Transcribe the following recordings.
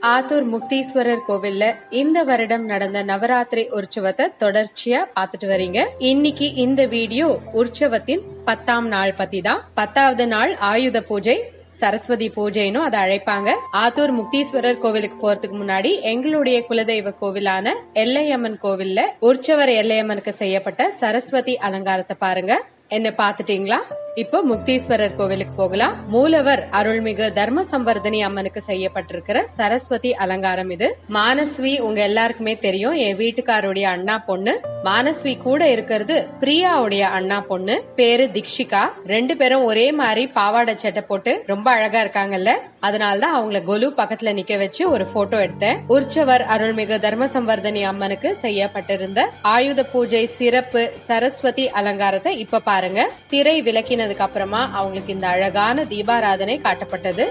ஆத்தூர் முக்தீஸ்வரர் கோவில்ல இந்த வருடம் நடந்த நவராத்திரி உற்சவத்தை தொடர்ச்சியா பாத்துட்டு வரீங்க இன்னைக்கு இந்த வீடியோ உற்சவத்தின் பத்தாம் நாள் பத்தி தான் பத்தாவது நாள் ஆயுத பூஜை சரஸ்வதி பூஜைன்னு அதை அழைப்பாங்க ஆத்தூர் முக்தீஸ்வரர் கோவிலுக்கு போறதுக்கு முன்னாடி எங்களுடைய குலதெய்வ கோவிலான எல்லையம்மன் கோவில்ல உற்சவர் எல்லையம்மனுக்கு செய்யப்பட்ட சரஸ்வதி அலங்காரத்தை பாருங்க என்ன பாத்துட்டீங்களா இப்போ முக்தீஸ்வரர் கோவிலுக்கு போகலாம் மூலவர் அருள்மிகு தர்ம சம்பர்தனி அம்மனுக்கு செய்யப்பட்டிருக்கிற சரஸ்வதி அலங்காரம் இது மானஸ்வி உங்க எல்லாருக்குமே தெரியும் என் வீட்டுக்காருடைய அண்ணா பொண்ணு மானஸ்வி கூட இருக்கிறது பிரியாவுடைய அண்ணா பொண்ணு பேரு திக்ஷிகா ரெண்டு பேரும் ஒரே மாதிரி பாவாடை சட்டை போட்டு ரொம்ப அழகா இருக்காங்கல்ல அதனாலதான் அவங்கள கொலு பக்கத்துல நிக்க வச்சு ஒரு போட்டோ எடுத்தேன் உற்சவர் அருள்மிகு தர்ம சம்பர்தனி அம்மனுக்கு செய்யப்பட்டிருந்த ஆயுத பூஜை சிறப்பு சரஸ்வதி அலங்காரத்தை இப்ப பாருங்க திரை விளக்கினதுக்கு அப்புறமா அவங்களுக்கு இந்த அழகான தீபாராதனை காட்டப்பட்டது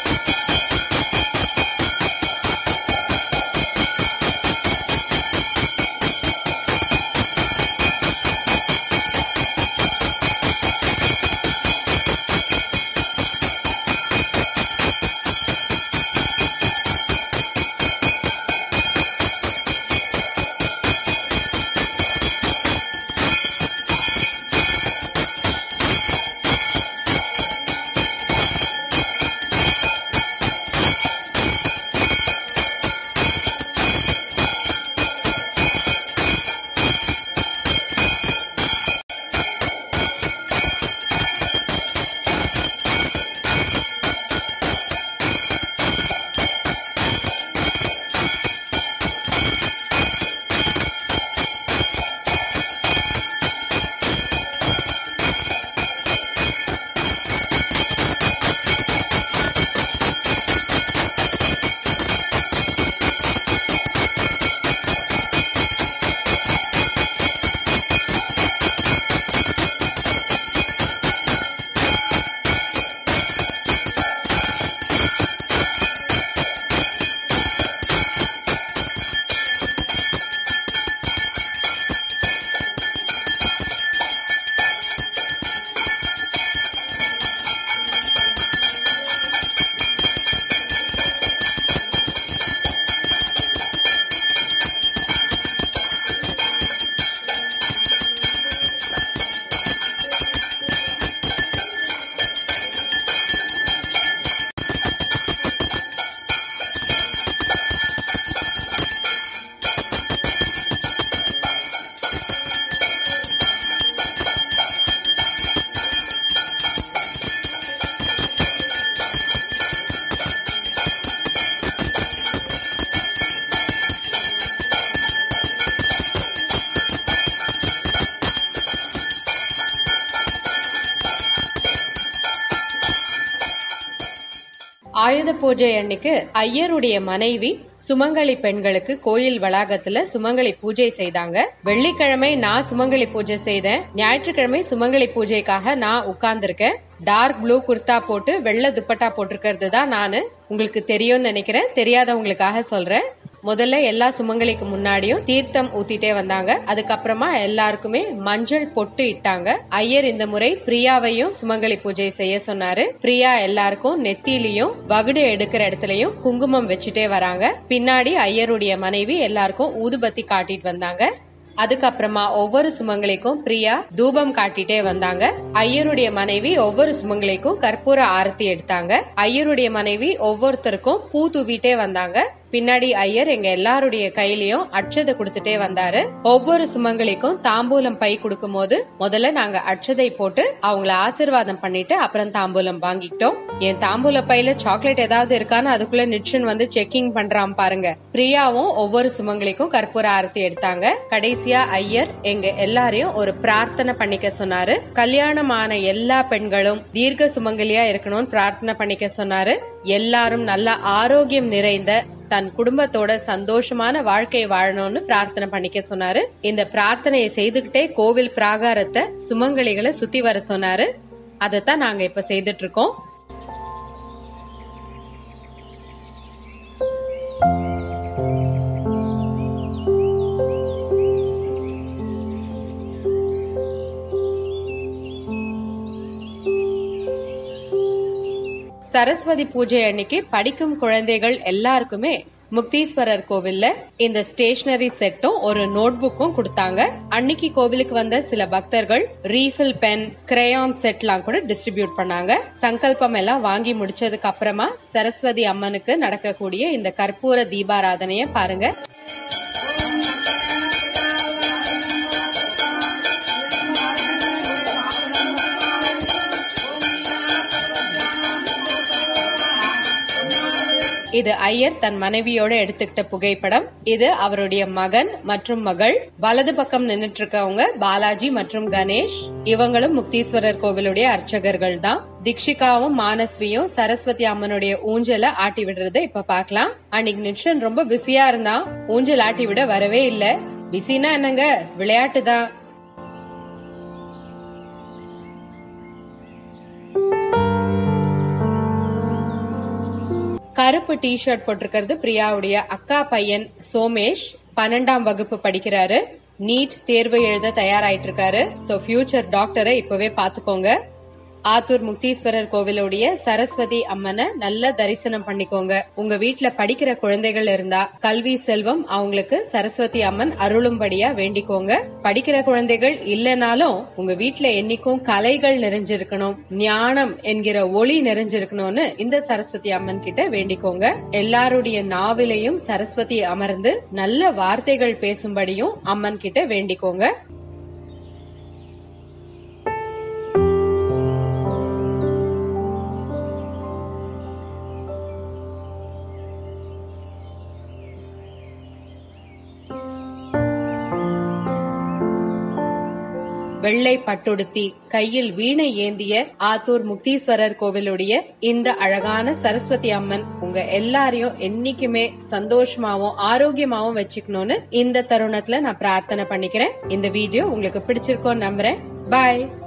ஆயுத பூஜை அன்னைக்கு ஐயருடைய மனைவி சுமங்கலி பெண்களுக்கு கோயில் வளாகத்துல சுமங்கலி பூஜை செய்தாங்க வெள்ளிக்கிழமை நான் சுமங்கலி பூஜை செய்தேன் ஞாயிற்றுக்கிழமை சுமங்கலி பூஜைக்காக நான் உட்கார்ந்திருக்கேன் டார்க் ப்ளூ குர்தா போட்டு வெள்ளை துப்பட்டா போட்டிருக்கிறது தான் நானு உங்களுக்கு தெரியும்னு நினைக்கிறேன் தெரியாதவங்களுக்காக சொல்றேன் முதல்ல எல்லா சுமங்கலிக்கு முன்னாடியும் தீர்த்தம் ஊத்திட்டே வந்தாங்க அதுக்கப்புறமா எல்லாருக்குமே மஞ்சள் பொட்டு இட்டாங்க ஐயர் இந்த முறை பிரியாவையும் சுமங்கலி பூஜை செய்ய சொன்னாரு பிரியா எல்லாருக்கும் நெத்திலையும் வகுடு எடுக்கிற இடத்துலயும் குங்குமம் வச்சுட்டே வராங்க பின்னாடி ஐயருடைய மனைவி எல்லாருக்கும் ஊதுபத்தி காட்டிட்டு வந்தாங்க அதுக்கப்புறமா ஒவ்வொரு சுமங்கலிக்கும் பிரியா தூபம் காட்டிட்டே வந்தாங்க ஐயருடைய மனைவி ஒவ்வொரு சுமங்கலிக்கும் கற்பூர ஆரத்தி எடுத்தாங்க ஐயருடைய மனைவி ஒவ்வொருத்தருக்கும் பூ தூவிட்டே வந்தாங்க பின்னாடி ஐயர் எங்க எல்லாருடைய கையிலயும் அட்சதை கொடுத்துட்டே வந்தாரு ஒவ்வொரு சுமங்கலிக்கும் தாம்பூலம் பை கொடுக்கும் போது முதல்ல நாங்க அட்சதை போட்டு அவங்கள ஆசிர்வாதம் பண்ணிட்டு அப்புறம் தாம்பூலம் வாங்கிக்கிட்டோம் என் தாம்பூல பையில சாக்லேட் ஏதாவது இருக்கான்னு அதுக்குள்ள நிச்சன் வந்து செக்கிங் பண்றான் பாருங்க பிரியாவும் ஒவ்வொரு சுமங்கலிக்கும் கற்பூர ஆரத்தி எடுத்தாங்க கடைசியா ஐயர் எங்க எல்லாரையும் ஒரு பிரார்த்தனை பண்ணிக்க சொன்னாரு கல்யாணமான எல்லா பெண்களும் தீர்க்க சுமங்கலியா இருக்கணும்னு பிரார்த்தனை பண்ணிக்க சொன்னாரு எல்லாரும் நல்ல ஆரோக்கியம் நிறைந்த தன் குடும்பத்தோட சந்தோஷமான வாழ்க்கை வாழணும்னு பிரார்த்தனை பண்ணிக்க சொன்னாரு இந்த பிரார்த்தனையை செய்துகிட்டே கோவில் பிராகாரத்தை சுமங்கலிகளை சுத்தி வர சொன்னாரு அதைத்தான் நாங்க இப்ப செய்துட்டு இருக்கோம் சரஸ்வதி பூஜை அன்னைக்கு படிக்கும் குழந்தைகள் எல்லாருக்குமே முக்தீஸ்வரர் கோவில்ல இந்த ஸ்டேஷனரி செட்டும் ஒரு நோட் புக்கும் கொடுத்தாங்க அன்னைக்கு கோவிலுக்கு வந்த சில பக்தர்கள் ரீஃபில் பென் கிரேயான் செட்லாம் கூட டிஸ்ட்ரிபியூட் பண்ணாங்க சங்கல்பம் எல்லாம் வாங்கி முடிச்சதுக்கு அப்புறமா சரஸ்வதி அம்மனுக்கு நடக்கக்கூடிய இந்த கற்பூர தீபாராதனைய பாருங்க இது ஐயர் தன் மனைவியோட எடுத்துக்கிட்ட புகைப்படம் இது அவருடைய மகன் மற்றும் மகள் வலது பக்கம் நின்னுட்டு இருக்கவங்க பாலாஜி மற்றும் கணேஷ் இவங்களும் முக்தீஸ்வரர் கோவிலுடைய அர்ச்சகர்கள் தான் திக்ஷிகாவும் மானஸ்வியும் சரஸ்வதி அம்மனுடைய ஊஞ்சல ஆட்டி விடுறத இப்ப பாக்கலாம் அன்னைக்கு நிட்சன் ரொம்ப பிஸியா இருந்தான் ஊஞ்சல் ஆட்டி விட வரவே இல்ல பிஸினா என்னங்க விளையாட்டு தான் கருப்பு டி ஷர்ட் போட்டிருக்கிறது பிரியாவுடைய அக்கா பையன் சோமேஷ் பன்னெண்டாம் வகுப்பு படிக்கிறாரு நீட் தேர்வு எழுத தயாராயிட்டு இருக்காரு சோ ஃபியூச்சர் டாக்டரை இப்பவே பாத்துக்கோங்க ஆத்தூர் முக்தீஸ்வரர் கோவிலுடைய சரஸ்வதி அம்மனை நல்ல தரிசனம் பண்ணிக்கோங்க உங்க வீட்ல படிக்கிற குழந்தைகள் இருந்தா கல்வி செல்வம் அவங்களுக்கு சரஸ்வதி அம்மன் அருளும்படியா வேண்டிக்கோங்க படிக்கிற குழந்தைகள் இல்லனாலும் உங்க வீட்ல என்னைக்கும் கலைகள் நிறைஞ்சிருக்கணும் ஞானம் என்கிற ஒளி நிறைஞ்சிருக்கணும்னு இந்த சரஸ்வதி அம்மன் கிட்ட வேண்டிக்கோங்க எல்லாருடைய நாவிலையும் சரஸ்வதி அமர்ந்து நல்ல வார்த்தைகள் பேசும்படியும் அம்மன் கிட்ட வேண்டிக்கோங்க வெள்ளை பட்டுடுத்தி கையில் வீணை ஏந்திய ஆத்தூர் முக்தீஸ்வரர் கோவிலுடைய இந்த அழகான சரஸ்வதி அம்மன் உங்க எல்லாரையும் என்னைக்குமே சந்தோஷமாவும் ஆரோக்கியமாவும் வச்சுக்கணும்னு இந்த தருணத்துல நான் பிரார்த்தனை பண்ணிக்கிறேன் இந்த வீடியோ உங்களுக்கு பிடிச்சிருக்கோன்னு நம்புறேன் பாய்